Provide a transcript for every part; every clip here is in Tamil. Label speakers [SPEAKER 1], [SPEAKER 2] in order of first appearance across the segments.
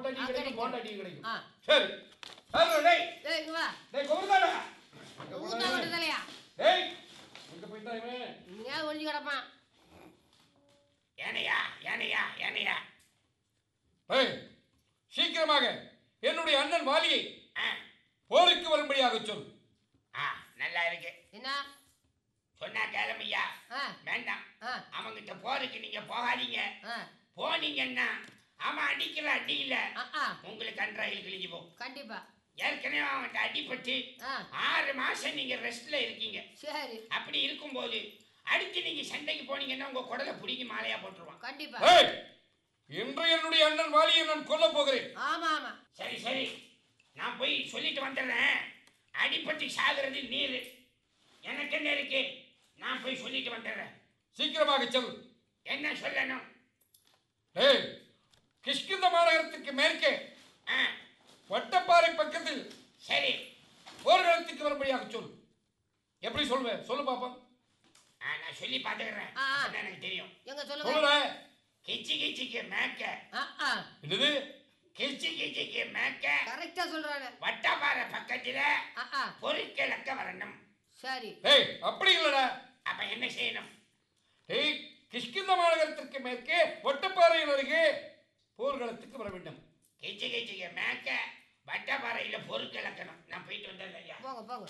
[SPEAKER 1] போட்டா டீ
[SPEAKER 2] ஆ,
[SPEAKER 1] கிடைக்கும்
[SPEAKER 2] கிடைக்கும்.
[SPEAKER 1] போண்டா டீ கிடைக்கும்
[SPEAKER 2] ஆ.
[SPEAKER 1] சரி ஹலோ டேய்
[SPEAKER 2] ஏய் இங்க வா
[SPEAKER 1] டேய் குமரதாடா எங்க
[SPEAKER 2] ஊத்தா
[SPEAKER 1] போனாரு?
[SPEAKER 2] விட்டு தலையா
[SPEAKER 1] டேய் எங்க போயிட்டா இவன்
[SPEAKER 2] நீயா ஒளிஞ்சு கிடப்பான்
[SPEAKER 3] ஏனையா ஏனையா ஏனையா
[SPEAKER 1] ஏய் சீக்கிரமாக என்னுடைய அண்ணன் வாலியை
[SPEAKER 3] ஆ
[SPEAKER 1] போருக்கு வரும்படியாக சொல்
[SPEAKER 3] ஆ நல்லா இருக்கு
[SPEAKER 2] என்ன
[SPEAKER 3] சொன்னா கேளமையா
[SPEAKER 2] ஆ
[SPEAKER 3] வேண்டாம்
[SPEAKER 2] ஆ
[SPEAKER 3] அவங்கிட்ட போறதுக்கு நீங்க போகாதீங்க
[SPEAKER 2] ஆ
[SPEAKER 3] போனீங்கன்னா அவன் அடிக்கிற அடியில
[SPEAKER 2] ஆ ஆ
[SPEAKER 3] உங்களுக்கு அன்றாயில் கிழிஞ்சு போகும்
[SPEAKER 2] கண்டிப்பா
[SPEAKER 3] ஏற்கனவே அவன்கிட்ட அடிபட்டு
[SPEAKER 2] ஆ
[SPEAKER 3] ஆறு மாசம் நீங்க ரெஸ்ட்ல இருக்கீங்க
[SPEAKER 2] சரி
[SPEAKER 3] அப்படி இருக்கும்போது அடுத்து நீங்க சண்டைக்கு போனீங்கன்னா உங்க குடலை பிடிங்கி மாலையா போட்டுருவான்
[SPEAKER 2] கண்டிப்பா
[SPEAKER 1] ஏய் இன்று என்னுடைய அண்ணன் வாலியை நான் கொல்ல போகிறேன்
[SPEAKER 2] ஆமா ஆமா
[SPEAKER 3] சரி சரி நான் போய் சொல்லிட்டு வந்துடுறேன் அடிபட்டு சாகுறது நீர் எனக்கு என்ன இருக்கு நான் போய் சொல்லிட்டு வந்துடுறேன்
[SPEAKER 1] சீக்கிரமாக செல்
[SPEAKER 3] என்ன சொல்லணும்
[SPEAKER 1] ஏய் கிஷ்கிந்த மாநகரத்துக்கு மேற்கே
[SPEAKER 3] ஆ
[SPEAKER 1] வட்டப்பாறை பக்கத்தில்
[SPEAKER 3] சரி
[SPEAKER 1] போர்க்களத்துக்கு வரும்படியாக சொல் எப்படி சொல்வேன் சொல்லு பாப்போம்
[SPEAKER 3] ஆ நான் சொல்லி பார்த்துக்கிறேன்
[SPEAKER 2] ஆ, ஆ.
[SPEAKER 3] சொன்னா எனக்கு தெரியும்
[SPEAKER 2] எங்க சொல்லுங்க
[SPEAKER 1] சொல்லுற
[SPEAKER 3] கிச்சி கிச்சிக்கு மேக்க
[SPEAKER 2] ஆ ஆ
[SPEAKER 1] என்னது
[SPEAKER 3] கிச்சி கிச்சிக்கு மேக்க
[SPEAKER 2] கரெக்டா சொல்றானே
[SPEAKER 3] வட்டப்பாறை பக்கத்துல
[SPEAKER 2] ஆ ஆ
[SPEAKER 3] பொருட்கிழக்க வரணும்
[SPEAKER 2] சரி
[SPEAKER 1] ஏய் அப்படி இல்லடா
[SPEAKER 3] அப்ப என்ன செய்யணும்
[SPEAKER 1] ஏய் கிஷ்கிந்த மாநகரத்திற்கு மேற்கே வட்டப்பாறையின் அருகே போர்க்களத்துக்கு வர வேண்டும்
[SPEAKER 3] கிச்சி கிச்சிக்கு மேக்க வட்டப்பாறையில பொருட்கிழக்கணும் நான் போயிட்டு வந்துடுறேன் ஐயா
[SPEAKER 2] போங்க போங்க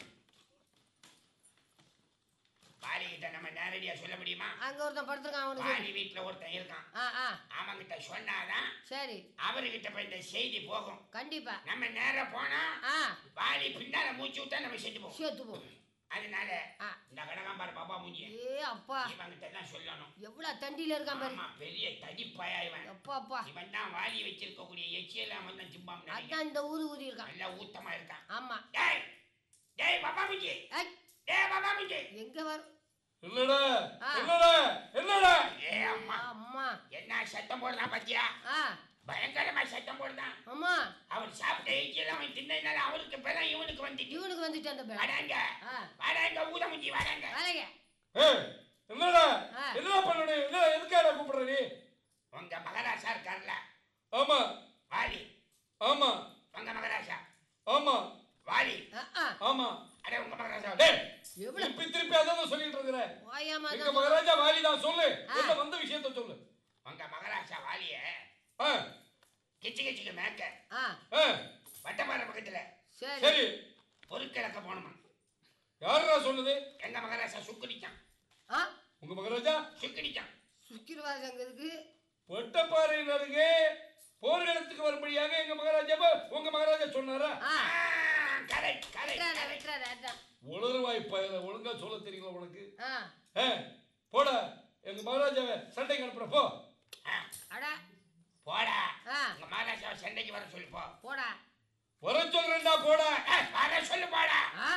[SPEAKER 3] பாலிகிட்ட நம்ம நேரடியா சொல்ல முடியுமா
[SPEAKER 2] அங்க ஒருத்தன் படுத்துருக்கான் அவனுக்கு
[SPEAKER 3] பாலி
[SPEAKER 2] சொல்லு.
[SPEAKER 3] வீட்டுல ஒருத்தன் இருக்கான்
[SPEAKER 2] ஆ ஆ
[SPEAKER 3] அவன்கிட்ட சொன்னாதான்
[SPEAKER 2] சரி
[SPEAKER 3] அவர்கிட்ட போய் இந்த செய்தி போகும்
[SPEAKER 2] கண்டிப்பா
[SPEAKER 3] நம்ம நேரா போனா
[SPEAKER 2] ஆ
[SPEAKER 3] வாலி பின்னால மூச்சு விட்டா நம்ம செத்து போவோம்
[SPEAKER 2] சேர்த்து போ
[SPEAKER 3] அதனால
[SPEAKER 2] ஆ.
[SPEAKER 3] இந்த கடகாம்பாரு பாப்பா மூஞ்சி
[SPEAKER 2] ஏ அப்பா
[SPEAKER 3] இவங்கிட்ட தான் சொல்லணும்
[SPEAKER 2] எவ்வளவு தண்டியில இருக்கான் பாரு
[SPEAKER 3] ஆமா பெரிய தடிப்பாயா இவன்
[SPEAKER 2] அப்பா அப்பா
[SPEAKER 3] இவன் தான் வாலி வச்சிருக்கக்கூடிய எச்சியல அவன் தான் ஜிம்பாம் நினைக்கிறேன்.
[SPEAKER 2] அதான் இந்த ஊரு ஊதி இருக்கான்
[SPEAKER 3] நல்லா ஊத்தமா இருக்கான்
[SPEAKER 2] ஆமா
[SPEAKER 3] டேய் டேய் பாப்பா மூஞ்சி
[SPEAKER 2] ஏய்,
[SPEAKER 3] டேய் பாப்பா மூஞ்சி
[SPEAKER 2] எங்க வரும்
[SPEAKER 1] இல்லடா
[SPEAKER 2] ஆ.
[SPEAKER 1] இல்லடா இல்லடா
[SPEAKER 3] ஏ அம்மா
[SPEAKER 2] அம்மா
[SPEAKER 3] என்ன சத்தம் போடுறான் பாத்தியா
[SPEAKER 2] ஆ
[SPEAKER 3] பயங்கரமா சத்தம் போடுறான்
[SPEAKER 2] அம்மா
[SPEAKER 3] அவர் சாப்பிட்ட எச்சியல அவன் தின்னதுனால அவருக்கு பேதான் இவனுக்கு வந்துட்டு
[SPEAKER 2] இவனுக்கு வந்துட்டு அந்த பேர்
[SPEAKER 3] வாடாங்க
[SPEAKER 2] ஆ
[SPEAKER 3] வாடாங்க ஊத மூஞ்சி வாடாங்க
[SPEAKER 2] வேலைங்க
[SPEAKER 1] ஏய் என்னடா
[SPEAKER 2] ஆ.
[SPEAKER 1] என்ன பண்ணணும் என்ன எதுக்காக கூப்பிடுற நீ
[SPEAKER 3] உங்க மகாராஜா இருக்கார்ல
[SPEAKER 1] ஆமா
[SPEAKER 3] வாலி
[SPEAKER 1] ஆமா
[SPEAKER 3] உங்க மகாராஜா
[SPEAKER 1] ஆமா
[SPEAKER 3] வாலி
[SPEAKER 2] ஆ ஆ
[SPEAKER 1] ஆமா
[SPEAKER 3] அட உங்க மகாராஜா
[SPEAKER 1] டேய்
[SPEAKER 2] எவ்வளவு
[SPEAKER 1] திருப்பி திருப்பி அதான் சொல்லிட்டு இருக்கிற
[SPEAKER 2] ஓயாம
[SPEAKER 1] எங்க மகாராஜா வாலி தான் சொல்லு
[SPEAKER 2] ஆ.
[SPEAKER 1] என்ன வந்த விஷயத்த சொல்லு
[SPEAKER 3] உங்க மகாராஜா வாலிய
[SPEAKER 1] ஆ
[SPEAKER 3] கிச்சு கிச்சுக்கு மேக்க
[SPEAKER 2] ஆ
[SPEAKER 1] ஆ
[SPEAKER 3] வட்டப்பாறை பக்கத்துல
[SPEAKER 2] சரி
[SPEAKER 1] சரி
[SPEAKER 3] பொருட்கிழக்க போகணுமா
[SPEAKER 1] யாருடா சொன்னது
[SPEAKER 3] எங்க மகாராஜா சுக்குடிச்சான்
[SPEAKER 2] ஆ
[SPEAKER 1] உங்க மகாராஜா
[SPEAKER 3] சுக்குடிச்சான்
[SPEAKER 2] சுக்கிரவாதம் அங்க இருக்கு
[SPEAKER 1] வட்டப்பாறையின் அருகே போர்க்களத்துக்கு வரும்படியாக எங்க மகாராஜா உங்க மகாராஜா சொன்னாரா
[SPEAKER 2] ஆ
[SPEAKER 3] கரை கரை
[SPEAKER 2] விட்டுறாத
[SPEAKER 3] கரை
[SPEAKER 2] விட்டுறாத அதான்
[SPEAKER 1] உளறுவாய் பயல ஒழுங்கா சொல்ல தெரியல உனக்கு
[SPEAKER 2] ஆ
[SPEAKER 1] ஏ போடா எங்க மகாராஜாவை சண்டைக்கு அனுப்புற போ
[SPEAKER 3] ஆ,
[SPEAKER 2] அடா
[SPEAKER 3] போடா
[SPEAKER 2] ஆ
[SPEAKER 3] உங்க மகாராஜாவை சண்டைக்கு வர சொல்லு போ
[SPEAKER 2] போடா
[SPEAKER 1] வர சொல்றேன்டா போடா
[SPEAKER 3] ஆ, வர சொல்லு போடா
[SPEAKER 2] ஆ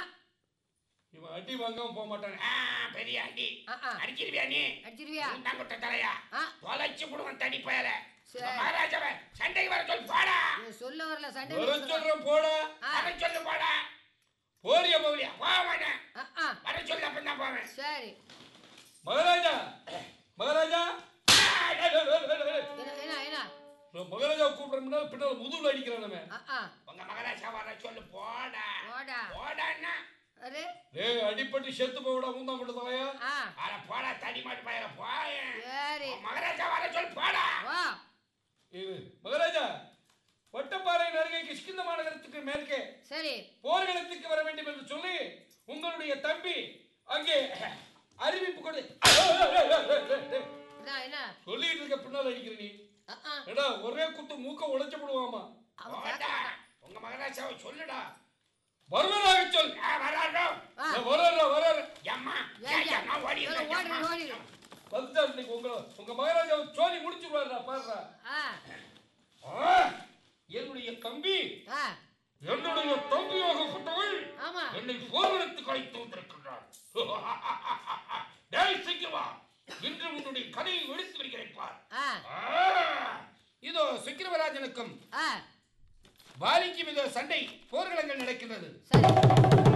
[SPEAKER 1] இவன் அடி வாங்காம போக மாட்டானே
[SPEAKER 3] ஆ, பெரிய அடி
[SPEAKER 2] ஆ ஆ
[SPEAKER 3] அடிச்சிருவியா நீ
[SPEAKER 2] அடிச்சிருவியா
[SPEAKER 3] உண்டாங்குட்ட தலையா
[SPEAKER 2] ஆ
[SPEAKER 3] தொலைச்சு விடுவான் தடி பயல
[SPEAKER 2] சரி.
[SPEAKER 3] மகாராஜாவை சண்டைக்கு வர சொல்லு போடா
[SPEAKER 2] நீ சொல்ல வரல சண்டை
[SPEAKER 1] வர
[SPEAKER 2] போட்டுருக்கான்.
[SPEAKER 1] சொல்றேன் போடா
[SPEAKER 2] ஆ
[SPEAKER 3] வர சொல்லு போடா
[SPEAKER 1] போறிய போலியா
[SPEAKER 3] போக மாட்டேன்
[SPEAKER 2] ஆ ஆ
[SPEAKER 3] வர சொல்லு அப்பதான் போவேன்
[SPEAKER 2] சரி
[SPEAKER 1] மகாராஜா மகாராஜா
[SPEAKER 3] ஆ, டேய், டேய், டேய், டேய், டேய்.
[SPEAKER 2] என்ன என்ன என்ன
[SPEAKER 1] நான் மகாராஜா கூப்பிடுறோம்னா பின்னால் முதுகுல அடிக்கிறான் அவன்
[SPEAKER 2] ஆ ஆ
[SPEAKER 3] உங்க மகாராஜா வர சொல்லு போடா
[SPEAKER 2] போடா
[SPEAKER 3] போடான்னா
[SPEAKER 2] அரே
[SPEAKER 1] டேய் அடிப்பட்டு செத்து போவிடா மூந்தாம் போட்டு தலையா
[SPEAKER 2] ஆ
[SPEAKER 3] வர போடா தடி மாட்டு பயல போயேன்
[SPEAKER 2] சரி
[SPEAKER 3] உன் மகாராஜா வர சொல்லு போடா
[SPEAKER 2] வா
[SPEAKER 1] இது மகாராஜா வட்டப்பாறையின் அருகே கிஷ்கிந்த மாநகரத்துக்கு மேற்கே
[SPEAKER 2] சரி
[SPEAKER 1] போர்க்களத்துக்கு வர வேண்டும் என்று சொல்லி உங்களுடைய தம்பி அங்கே அறிவிப்பு கொடு
[SPEAKER 2] என்ன என்ன
[SPEAKER 1] சொல்லிட்டு இருக்க பின்னால் அடிக்கிற நீ
[SPEAKER 2] ஆ ஆ
[SPEAKER 1] ஏடா ஒரே குத்து மூக்க உடைச்சு விடுவாமா
[SPEAKER 2] அவன்
[SPEAKER 3] போடா
[SPEAKER 2] கேட்க
[SPEAKER 3] உங்க மகாராஜாவை சொல்லுடா
[SPEAKER 1] வருவதாக சொல்
[SPEAKER 3] ஆ வராடோ
[SPEAKER 2] ஆ
[SPEAKER 1] வர வர
[SPEAKER 3] அம்மா
[SPEAKER 2] ஏன்,
[SPEAKER 3] ஏன் நான் ஓடி
[SPEAKER 2] ஏன்,
[SPEAKER 3] இருக்கேன்,
[SPEAKER 2] ஓடிடு,
[SPEAKER 3] அம்மா.
[SPEAKER 2] ஓடிடு.
[SPEAKER 1] வந்துட்டா இன்னைக்கு உங்க உங்க மகாராஜா சோழி முடிச்சுடுவாருடா பாருடா
[SPEAKER 2] ஆ
[SPEAKER 1] ஆ, என்னுடைய தம்பி
[SPEAKER 2] ஆ
[SPEAKER 1] என்னுடைய தம்பியாகப்பட்டவள்
[SPEAKER 2] ஆமா
[SPEAKER 1] என்னை போர்வனத்துக்கு அழைத்து வந்திருக்கின்றார் டேய் சீக்கிரமா இன்று உன்னுடைய கதையை எடுத்து வருகிறேன் பார்
[SPEAKER 2] ஆ
[SPEAKER 1] ஆ, இதோ சுக்கிரவராஜனுக்கும்
[SPEAKER 2] ஆ
[SPEAKER 1] வாலிக்கும் இதோ சண்டை போர்க்களங்கள் நடக்கின்றது
[SPEAKER 2] சரி